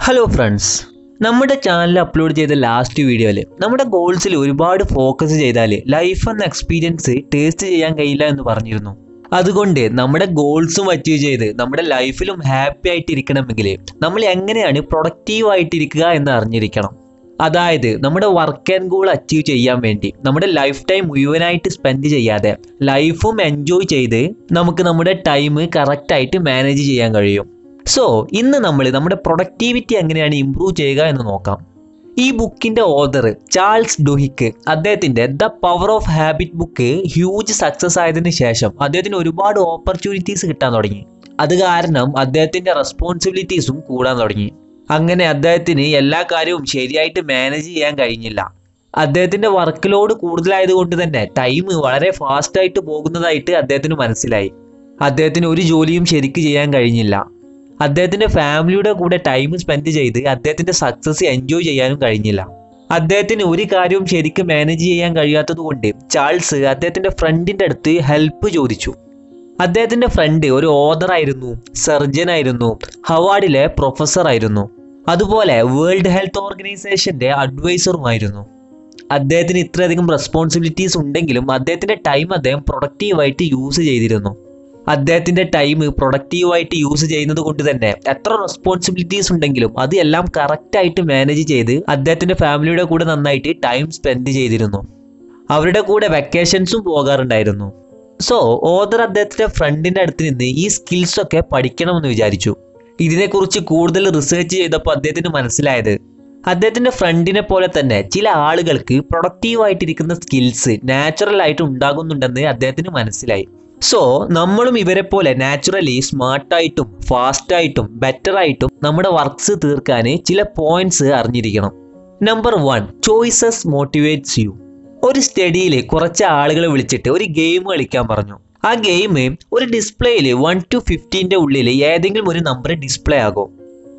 hello friends നമ്മുടെ channel upload ചെയ്ത last വീഡിയോയിൽ നമ്മുടെ ഗോൾസിൽ ഒരുപാട് ഫോക്കസ് ചെയ്താൽ ലൈഫ് എന്ന എക്സ്പീരിയൻസ് ടേസ്റ്റ് ചെയ്യാൻ കഴിയില്ല എന്ന് പറഞ്ഞിരുന്നു അതുകൊണ്ട് നമ്മുടെ ഗോൾസും അച്ചീവ് ചെയ്ത് നമ്മുടെ ലൈഫിലും ഹാപ്പി ആയിട്ട് ഇരിക്കണമെങ്കിൽ നമ്മൾ എങ്ങനെയാണ് പ്രൊഡക്റ്റീവ് ആയിട്ടിരിക്കുക എന്ന് അറിഞ്ഞിരിക്കണം അതായത് നമ്മുടെ വർക്ക് ആൻഡ് ഗോൾ അച്ചീവ് ചെയ്യാൻ വേണ്ടി നമ്മുടെ ലൈഫ് ടൈം മുഴുവനായിട്ട് സ്പെൻഡ് ചെയ്യാതെ ലൈഫും എൻജോയ് ചെയ്ത് നമുക്ക് നമ്മുടെ ടൈം കറക്റ്റായിട്ട് മാനേജ് ചെയ്യാൻ കഴിയും സോ ഇന്ന് നമ്മൾ നമ്മുടെ പ്രൊഡക്ടിവിറ്റി എങ്ങനെയാണ് ഇംപ്രൂവ് ചെയ്യുക എന്ന് നോക്കാം ഈ ബുക്കിന്റെ ഓതർ ചാൾസ് ഡുഹിക്ക് അദ്ദേഹത്തിന്റെ the power of habit book huge success ആയതിനു ശേഷം അദ്ദേഹത്തിന് ഒരുപാട് ഓപ്പർച്യൂണിറ്റീസ് കിട്ടാൻ തുടങ്ങി അത് കാരണം അദ്ദേഹത്തിന്റെ റെസ്പോൺസിബിലിറ്റീസും കൂടാൻ തുടങ്ങി അങ്ങനെ അദ്ദേഹത്തിന് എല്ലാ കാര്യവും ശരിയായിട്ട് മാനേജ് ചെയ്യാൻ കഴിഞ്ഞില്ല അദ്ദേഹത്തിന്റെ വർക്ക് ലോഡ് കൂടുതലായതുകൊണ്ട് തന്നെ ടൈം വളരെ ഫാസ്റ്റ് ആയിട്ട് പോകുന്നതായിട്ട് അദ്ദേഹത്തിന് മനസ്സിലായി അദ്ദേഹത്തിന് ഒരു ജോലിയും ശരിക്ക് ചെയ്യാൻ കഴിഞ്ഞില്ല അദ്ദേഹത്തിന്റെ ഫാമിലിയുടെ കൂടെ ടൈം സ്പെൻഡ് ചെയ്ത് അദ്ദേഹത്തിന്റെ സക്സസ് എൻജോയ് ചെയ്യാനും കഴിഞ്ഞില്ല അദ്ദേഹത്തിന് ഒരു കാര്യവും ശരിക്കും മാനേജ് ചെയ്യാൻ കഴിയാത്തത് കൊണ്ട് ചാൾസ് അദ്ദേഹത്തിന്റെ ഫ്രണ്ടിന്റെ അടുത്ത് ഹെൽപ്പ് ചോദിച്ചു അദ്ദേഹത്തിന്റെ ഫ്രണ്ട് ഒരു ഓതർ ആയിരുന്നു സർജൻ ആയിരുന്നു ഹവാർഡിലെ പ്രൊഫസർ ആയിരുന്നു അതുപോലെ വേൾഡ് ഹെൽത്ത് ഓർഗനൈസേഷന്റെ അഡ്വൈസറുമായിരുന്നു അദ്ദേഹത്തിന് ഇത്രയധികം റെസ്പോൺസിബിലിറ്റീസ് ഉണ്ടെങ്കിലും അദ്ദേഹത്തിന്റെ ടൈം അദ്ദേഹം പ്രൊഡക്റ്റീവായിട്ട് യൂസ് ചെയ്തിരുന്നു അദ്ദേഹത്തിന്റെ ടൈം പ്രൊഡക്റ്റീവായിട്ട് യൂസ് ചെയ്യുന്നത് കൊണ്ട് തന്നെ എത്ര റെസ്പോൺസിബിലിറ്റീസ് ഉണ്ടെങ്കിലും അത് എല്ലാം കറക്റ്റായിട്ട് മാനേജ് ചെയ്ത് അദ്ദേഹത്തിന്റെ ഫാമിലിയുടെ കൂടെ നന്നായിട്ട് ടൈം സ്പെൻഡ് ചെയ്തിരുന്നു അവരുടെ കൂടെ വെക്കേഷൻസും പോകാറുണ്ടായിരുന്നു സോ ഓദർ അദ്ദേഹത്തിന്റെ ഫ്രണ്ടിന്റെ അടുത്ത് നിന്ന് ഈ സ്കിൽസ് ഒക്കെ പഠിക്കണമെന്ന് വിചാരിച്ചു ഇതിനെക്കുറിച്ച് കൂടുതൽ റിസർച്ച് ചെയ്തപ്പോൾ അദ്ദേഹത്തിന് മനസ്സിലായത് അദ്ദേഹത്തിന്റെ ഫ്രണ്ടിനെ പോലെ തന്നെ ചില ആളുകൾക്ക് പ്രൊഡക്റ്റീവ് ആയിട്ടിരിക്കുന്ന സ്കിൽസ് നാച്ചുറൽ ആയിട്ട് ഉണ്ടാകുന്നുണ്ടെന്ന് അദ്ദേഹത്തിന് മനസ്സിലായി സോ നമ്മളും ഇവരെ പോലെ നാച്ചുറലി സ്മാർട്ടായിട്ടും ഫാസ്റ്റായിട്ടും ബെറ്റർ ആയിട്ടും നമ്മുടെ വർക്ക്സ് തീർക്കാൻ ചില പോയിന്റ്സ് അറിഞ്ഞിരിക്കണം number one choices motivates you ഒരു സ്റ്റഡിയിൽ കുറച്ച് ആളുകളെ വിളിച്ചിട്ട് ഒരു ഗെയിം കളിക്കാൻ പറഞ്ഞു ആ ഗെയിം ഒരു ഡിസ്പ്ലേയിൽ വൺ ടു ഫിഫ്റ്റീൻ്റെ ഉള്ളിൽ ഏതെങ്കിലും ഒരു നമ്പർ ഡിസ്പ്ലേ ആകും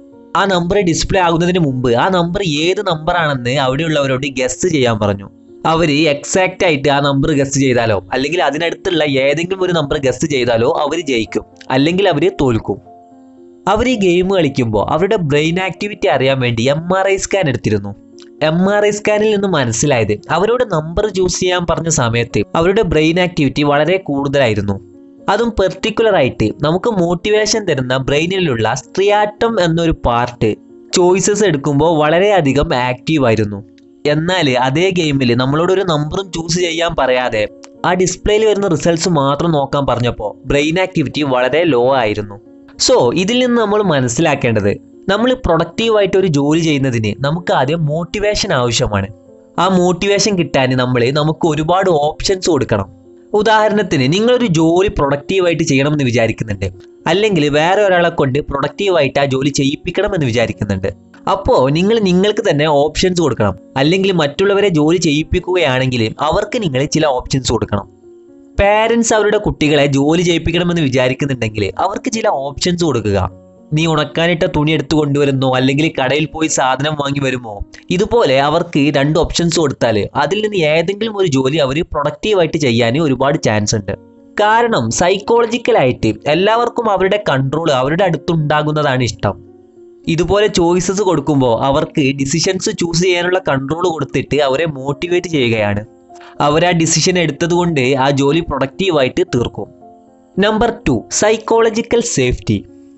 ആ നമ്പർ ഡിസ്പ്ലേ ആകുന്നതിന് മുമ്പ് ആ നമ്പർ ഏത് നമ്പർ ആണെന്ന് അവിടെയുള്ളവരോട് ഗസ് ചെയ്യാൻ പറഞ്ഞു അവർ എക്സാക്റ്റ് ആയിട്ട് ആ നമ്പർ ഗസ് ചെയ്താലോ അല്ലെങ്കിൽ അതിനടുത്തുള്ള ഏതെങ്കിലും ഒരു നമ്പർ ഗസ് ചെയ്താലോ അവർ ജയിക്കും അല്ലെങ്കിൽ അവർ തോൽക്കും അവർ ഈ ഗെയിം കളിക്കുമ്പോൾ അവരുടെ ബ്രെയിൻ ആക്ടിവിറ്റി അറിയാൻ വേണ്ടി എം ആർ ഐ സ്കാൻ എടുത്തിരുന്നു എം ആർ ഐ സ്കാനിൽ നിന്ന് മനസ്സിലായത് അവരോട് നമ്പർ ചൂസ് ചെയ്യാൻ പറഞ്ഞ സമയത്ത് അവരുടെ ബ്രെയിൻ ആക്ടിവിറ്റി വളരെ കൂടുതലായിരുന്നു അതും പെർട്ടിക്കുലർ ആയിട്ട് നമുക്ക് മോട്ടിവേഷൻ തരുന്ന ബ്രെയിനിലുള്ള സ്ട്രിയാറ്റം എന്നൊരു പാർട്ട് ചോയ്സസ് എടുക്കുമ്പോൾ വളരെയധികം ആക്റ്റീവ് ആയിരുന്നു എന്നാൽ അതേ ഗെയിമിൽ നമ്മളോട് ഒരു നമ്പറും ചൂസ് ചെയ്യാൻ പറയാതെ ആ ഡിസ്പ്ലേയിൽ വരുന്ന റിസൾട്ട്സ് മാത്രം നോക്കാൻ പറഞ്ഞപ്പോൾ ബ്രെയിൻ ആക്ടിവിറ്റി വളരെ ലോ ആയിരുന്നു സോ ഇതിൽ നിന്ന് നമ്മൾ മനസ്സിലാക്കേണ്ടത് നമ്മൾ പ്രൊഡക്റ്റീവായിട്ട് ഒരു ജോലി ചെയ്യുന്നതിന് നമുക്ക് ആദ്യം മോട്ടിവേഷൻ ആവശ്യമാണ് ആ മോട്ടിവേഷൻ കിട്ടാൻ നമ്മൾ നമുക്ക് ഒരുപാട് ഓപ്ഷൻസ് കൊടുക്കണം ഉദാഹരണത്തിന് നിങ്ങളൊരു ജോലി പ്രൊഡക്റ്റീവായിട്ട് ചെയ്യണമെന്ന് വിചാരിക്കുന്നുണ്ട് അല്ലെങ്കിൽ വേറെ ഒരാളെ കൊണ്ട് പ്രൊഡക്റ്റീവായിട്ട് ആ ജോലി ചെയ്യിപ്പിക്കണമെന്ന് വിചാരിക്കുന്നുണ്ട് അപ്പോൾ നിങ്ങൾ നിങ്ങൾക്ക് തന്നെ ഓപ്ഷൻസ് കൊടുക്കണം അല്ലെങ്കിൽ മറ്റുള്ളവരെ ജോലി ചെയ്യിപ്പിക്കുകയാണെങ്കിൽ അവർക്ക് നിങ്ങൾ ചില ഓപ്ഷൻസ് കൊടുക്കണം പാരൻസ് അവരുടെ കുട്ടികളെ ജോലി ചെയ്യിപ്പിക്കണമെന്ന് വിചാരിക്കുന്നുണ്ടെങ്കിൽ അവർക്ക് ചില ഓപ്ഷൻസ് കൊടുക്കുക നീ ഉണക്കാനിട്ട തുണി എടുത്തു കൊണ്ടുവരുന്നോ അല്ലെങ്കിൽ കടയിൽ പോയി സാധനം വാങ്ങി വരുമോ ഇതുപോലെ അവർക്ക് രണ്ട് ഓപ്ഷൻസ് കൊടുത്താൽ അതിൽ നിന്ന് ഏതെങ്കിലും ഒരു ജോലി അവർ പ്രൊഡക്റ്റീവായിട്ട് ചെയ്യാൻ ഒരുപാട് ചാൻസ് ഉണ്ട് കാരണം സൈക്കോളജിക്കലായിട്ട് എല്ലാവർക്കും അവരുടെ കൺട്രോൾ അവരുടെ അടുത്തുണ്ടാകുന്നതാണ് ഇഷ്ടം ഇതുപോലെ ചോയ്സസ് കൊടുക്കുമ്പോൾ അവർക്ക് ഡിസിഷൻസ് ചൂസ് ചെയ്യാനുള്ള കൺട്രോൾ കൊടുത്തിട്ട് അവരെ മോട്ടിവേറ്റ് ചെയ്യുകയാണ് അവർ ആ ഡിസിഷൻ എടുത്തത് കൊണ്ട് ആ ജോലി പ്രൊഡക്റ്റീവായിട്ട് തീർക്കും number two psychological safety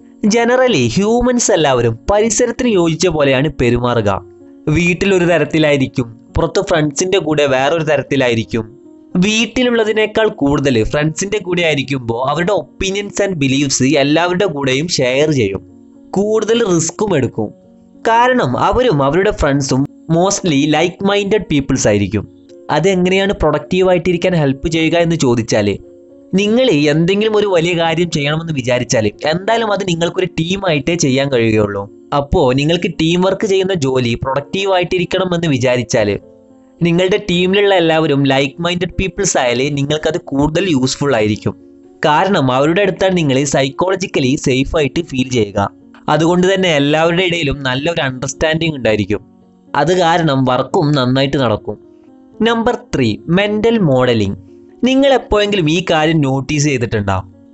generally humans എല്ലാവരും പരിസരത്തിന് യോജിച്ച പോലെയാണ് പെരുമാറുക വീട്ടിലൊരു തരത്തിലായിരിക്കും പുറത്ത് ഫ്രണ്ട്സിന്റെ കൂടെ വേറൊരു തരത്തിലായിരിക്കും വീട്ടിലുള്ളതിനേക്കാൾ കൂടുതൽ ഫ്രണ്ട്സിന്റെ കൂടെ ആയിരിക്കുമ്പോൾ അവരുടെ ഒപ്പീനിയൻസ് ആൻഡ് ബിലീവ്സ് എല്ലാവരുടെ കൂടെയും ഷെയർ ചെയ്യും കൂടുതൽ റിസ്ക്കും എടുക്കും കാരണം അവരും അവരുടെ ഫ്രണ്ട്സും മോസ്റ്റ്ലി ലൈക്ക് മൈൻഡഡ് പീപ്പിൾസ് ആയിരിക്കും അതെങ്ങനെയാണ് പ്രൊഡക്റ്റീവായിട്ടിരിക്കാൻ ഹെൽപ്പ് ചെയ്യുക എന്ന് ചോദിച്ചാൽ നിങ്ങൾ എന്തെങ്കിലും ഒരു വലിയ കാര്യം ചെയ്യണമെന്ന് വിചാരിച്ചാൽ എന്തായാലും അത് നിങ്ങൾക്കൊരു ടീമായിട്ടേ ചെയ്യാൻ കഴിയുകയുള്ളൂ അപ്പോൾ നിങ്ങൾക്ക് ടീം വർക്ക് ചെയ്യുന്ന ജോലി പ്രൊഡക്റ്റീവായിട്ടിരിക്കണം എന്ന് വിചാരിച്ചാൽ നിങ്ങളുടെ ടീമിലുള്ള എല്ലാവരും ലൈക്ക് മൈൻഡഡ് പീപ്പിൾസ് ആയാൽ നിങ്ങൾക്കത് കൂടുതൽ യൂസ്ഫുൾ ആയിരിക്കും കാരണം അവരുടെ അടുത്താണ് നിങ്ങൾ സൈക്കോളജിക്കലി സേഫ് ആയിട്ട് ഫീൽ ചെയ്യുക അതുകൊണ്ട് തന്നെ എല്ലാവരുടെ ഇടയിലും നല്ലൊരു അണ്ടർസ്റ്റാൻഡിങ് ഉണ്ടായിരിക്കും അത് കാരണം വർക്കും നന്നായിട്ട് നടക്കും നമ്പർ ത്രീ മെൻ്റൽ മോഡലിംഗ് നിങ്ങൾ എപ്പോഴെങ്കിലും ഈ കാര്യം നോട്ടീസ് ചെയ്തിട്ടുണ്ടോ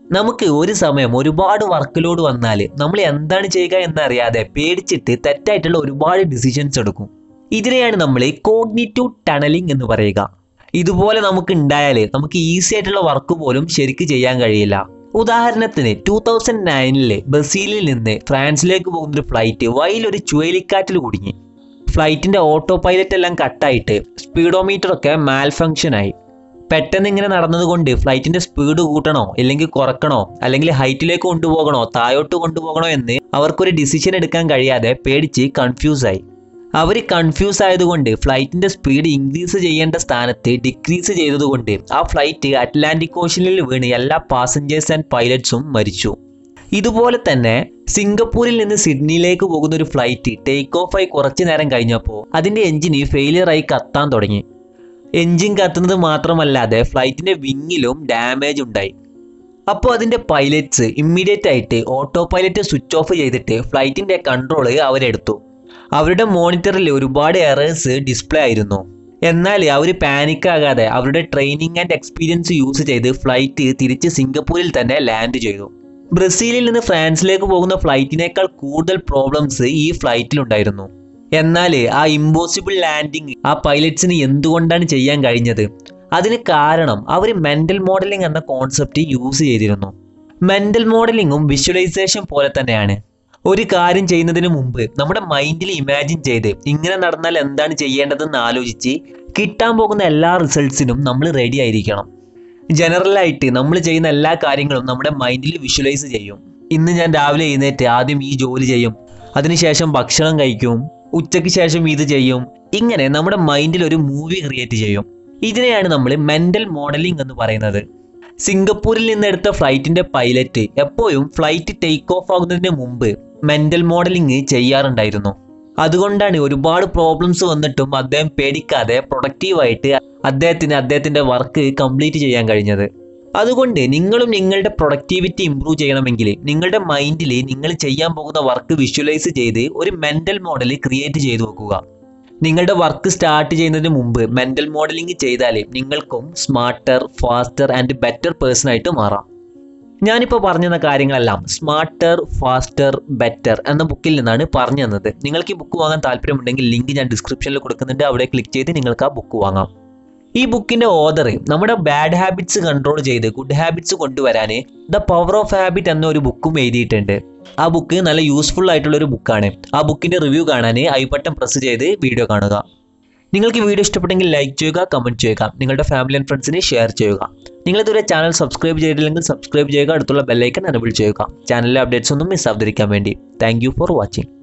നമുക്ക് ഒരു സമയം ഒരുപാട് വർക്ക് ലോഡ് വന്നാൽ നമ്മൾ എന്താണ് ചെയ്യുക എന്നറിയാതെ പേടിച്ചിട്ട് തെറ്റായിട്ടുള്ള ഒരുപാട് ഡിസിഷൻസ് എടുക്കും ഇതിനെയാണ് നമ്മൾ കോഗ്നിറ്റീവ് ടണലിംഗ് എന്ന് പറയുക ഇതുപോലെ നമുക്ക് ഉണ്ടായാൽ നമുക്ക് ഈസി ആയിട്ടുള്ള വർക്ക് പോലും ശരിക്ക് ചെയ്യാൻ കഴിയില്ല ഉദാഹരണത്തിന് ടൂ തൗസൻഡ് നയനില് ബ്രസീലിൽ നിന്ന് ഫ്രാൻസിലേക്ക് പോകുന്ന ഒരു ഫ്ലൈറ്റ് വഴിയിലൊരു ചുഴലിക്കാറ്റിൽ കുടുങ്ങി ഫ്ലൈറ്റിന്റെ ഓട്ടോ പൈലറ്റ് എല്ലാം കട്ടായിട്ട് സ്പീഡോമീറ്റർ ഒക്കെ മാൽ ഫങ്ഷൻ ആയി പെട്ടെന്ന് ഇങ്ങനെ നടന്നതുകൊണ്ട് ഫ്ലൈറ്റിന്റെ സ്പീഡ് കൂട്ടണോ ഇല്ലെങ്കിൽ കുറക്കണോ അല്ലെങ്കിൽ ഹൈറ്റിലേക്ക് കൊണ്ടുപോകണോ താഴോട്ട് കൊണ്ടുപോകണോ എന്ന് അവർക്കൊരു ഡിസിഷൻ എടുക്കാൻ കഴിയാതെ പേടിച്ച് കൺഫ്യൂസ് ആയി അവർ കൺഫ്യൂസ് ആയതുകൊണ്ട് ഫ്ലൈറ്റിന്റെ സ്പീഡ് ഇൻക്രീസ് ചെയ്യേണ്ട സ്ഥാനത്ത് ഡിക്രീസ് ചെയ്തതുകൊണ്ട് ആ ഫ്ലൈറ്റ് അറ്റ്ലാന്റിക് ഓഷനിൽ വീണ് എല്ലാ പാസഞ്ചേഴ്സ് ആൻഡ് പൈലറ്റ്സും മരിച്ചു ഇതുപോലെ തന്നെ സിംഗപ്പൂരിൽ നിന്ന് സിഡ്നിയിലേക്ക് പോകുന്ന ഒരു ഫ്ലൈറ്റ് ടേക്ക് ഓഫ് ആയി കുറച്ചു നേരം കഴിഞ്ഞപ്പോൾ അതിന്റെ എഞ്ചിന് ഫെയിലിയർ ആയി കത്താൻ തുടങ്ങി എഞ്ചിൻ കത്തുന്നത് മാത്രമല്ലാതെ ഫ്ലൈറ്റിന്റെ വിങ്ങിലും ഡാമേജ് ഉണ്ടായി അപ്പോൾ അതിന്റെ പൈലറ്റ്സ് ഇമ്മീഡിയറ്റ് ആയിട്ട് ഓട്ടോ പൈലറ്റ് സ്വിച്ച് ഓഫ് ചെയ്തിട്ട് ഫ്ലൈറ്റിന്റെ കൺട്രോൾ അവരെടുത്തു അവരുടെ മോണിറ്ററിൽ ഒരുപാട് എറേഴ്സ് ഡിസ്പ്ലേ ആയിരുന്നു എന്നാൽ അവർ പാനിക് ആകാതെ അവരുടെ ട്രെയിനിങ് ആൻഡ് എക്സ്പീരിയൻസ് യൂസ് ചെയ്ത് ഫ്ലൈറ്റ് തിരിച്ച് സിംഗപ്പൂരിൽ തന്നെ ലാൻഡ് ചെയ്തു ബ്രസീലിൽ നിന്ന് ഫ്രാൻസിലേക്ക് പോകുന്ന ഫ്ലൈറ്റിനേക്കാൾ കൂടുതൽ പ്രോബ്ലംസ് ഈ ഫ്ലൈറ്റിലുണ്ടായിരുന്നു എന്നാൽ ആ ഇമ്പോസിബിൾ ലാൻഡിങ് ആ പൈലറ്റ്സിന് എന്തുകൊണ്ടാണ് ചെയ്യാൻ കഴിഞ്ഞത് അതിന് കാരണം അവർ മെന്റൽ മോഡലിംഗ് എന്ന കോൺസെപ്റ്റ് യൂസ് ചെയ്തിരുന്നു മെന്റൽ മോഡലിംഗും വിഷ്വലൈസേഷൻ പോലെ തന്നെയാണ് ഒരു കാര്യം ചെയ്യുന്നതിന് മുമ്പ് നമ്മുടെ മൈൻഡിൽ ഇമാജിൻ ചെയ്ത് ഇങ്ങനെ നടന്നാൽ എന്താണ് ചെയ്യേണ്ടതെന്ന് ആലോചിച്ച് കിട്ടാൻ പോകുന്ന എല്ലാ റിസൾട്ട്സിനും നമ്മൾ റെഡി ആയിരിക്കണം ജനറലായിട്ട് നമ്മൾ ചെയ്യുന്ന എല്ലാ കാര്യങ്ങളും നമ്മുടെ മൈൻഡിൽ വിഷ്വലൈസ് ചെയ്യും ഇന്ന് ഞാൻ രാവിലെ എഴുന്നേറ്റ് ആദ്യം ഈ ജോലി ചെയ്യും അതിനുശേഷം ഭക്ഷണം കഴിക്കും ഉച്ചയ്ക്ക് ശേഷം ഇത് ചെയ്യും ഇങ്ങനെ നമ്മുടെ മൈൻഡിൽ ഒരു മൂവി ക്രിയേറ്റ് ചെയ്യും ഇതിനെയാണ് നമ്മൾ മെന്റൽ മോഡലിംഗ് എന്ന് പറയുന്നത് സിംഗപ്പൂരിൽ നിന്ന് എടുത്ത ഫ്ലൈറ്റിന്റെ പൈലറ്റ് എപ്പോഴും ഫ്ലൈറ്റ് ടേക്ക് ഓഫ് ആകുന്നതിന് മുമ്പ് മെന്റൽ മോഡലിംഗ് ചെയ്യാറുണ്ടായിരുന്നു അതുകൊണ്ടാണ് ഒരുപാട് പ്രോബ്ലംസ് വന്നിട്ടും അദ്ദേഹം പേടിക്കാതെ പ്രൊഡക്റ്റീവായിട്ട് അദ്ദേഹത്തിന് അദ്ദേഹത്തിന്റെ വർക്ക് കംപ്ലീറ്റ് ചെയ്യാൻ കഴിഞ്ഞത് അതുകൊണ്ട് നിങ്ങളും നിങ്ങളുടെ പ്രൊഡക്ടിവിറ്റി ഇംപ്രൂവ് ചെയ്യണമെങ്കിൽ നിങ്ങളുടെ മൈൻഡിൽ നിങ്ങൾ ചെയ്യാൻ പോകുന്ന വർക്ക് വിഷ്വലൈസ് ചെയ്ത് ഒരു മെന്റൽ മോഡൽ ക്രിയേറ്റ് ചെയ്തു വെക്കുക നിങ്ങളുടെ വർക്ക് സ്റ്റാർട്ട് ചെയ്യുന്നതിന് മുമ്പ് മെന്റൽ മോഡലിംഗ് ചെയ്താൽ നിങ്ങൾക്കും smarter faster and better person ആയിട്ട് മാറാം ഞാനിപ്പോൾ പറഞ്ഞ കാര്യങ്ങളെല്ലാം സ്മാർട്ടർ ഫാസ്റ്റർ ബെറ്റർ എന്ന ബുക്കിൽ നിന്നാണ് പറഞ്ഞു തന്നത് നിങ്ങൾക്ക് ഈ ബുക്ക് വാങ്ങാൻ താല്പര്യമുണ്ടെങ്കിൽ ലിങ്ക് ഞാൻ ഡിസ്ക്രിപ്ഷനിൽ കൊടുക്കുന്നുണ്ട് അവിടെ ക്ലിക്ക് ചെയ്ത് നിങ്ങൾക്ക് ആ ബുക്ക് വാങ്ങാം ഈ ബുക്കിന്റെ ഓദർ നമ്മുടെ ബാഡ് ഹാബിറ്റ്സ് കൺട്രോൾ ചെയ്ത് ഗുഡ് ഹാബിറ്റ്സ് കൊണ്ടുവരാൻ ദ പവർ ഓഫ് ഹാബിറ്റ് എന്ന ഒരു ബുക്കും എഴുതിയിട്ടുണ്ട് ആ ബുക്ക് നല്ല യൂസ്ഫുൾ ആയിട്ടുള്ള ഒരു ബുക്കാണ് ആ ബുക്കിന്റെ റിവ്യൂ കാണാൻ ഐ ബട്ടൺ പ്രസ് ചെയ്ത് വീഡിയോ കാണുക നിങ്ങൾക്ക് വീഡിയോ ഇഷ്ടപ്പെട്ടെങ്കിൽ ലൈക്ക് ചെയ്യുക കമൻറ്റ് ചെയ്യുക നിങ്ങളുടെ ഫാമിലി ആൻഡ് ഫ്രണ്ട്സിന് ഷെയർ ചെയ്യുക നിങ്ങൾ ഇതുവരെ ചാനൽ സബ്സ്ക്രൈബ് ചെയ്തില്ലെങ്കിൽ സബ്സ്ക്രൈബ് ചെയ്യുക അടുത്തുള്ള ബെല്ലൈക്കൻ എനബിൾ ചെയ്യുക ചാനലിലെ അപ്ഡേറ്റ്സ് ഒന്നും മിസ് ആവാതിരിക്കാൻ വേണ്ടി താങ്ക് ഫോർ വാച്ചിങ്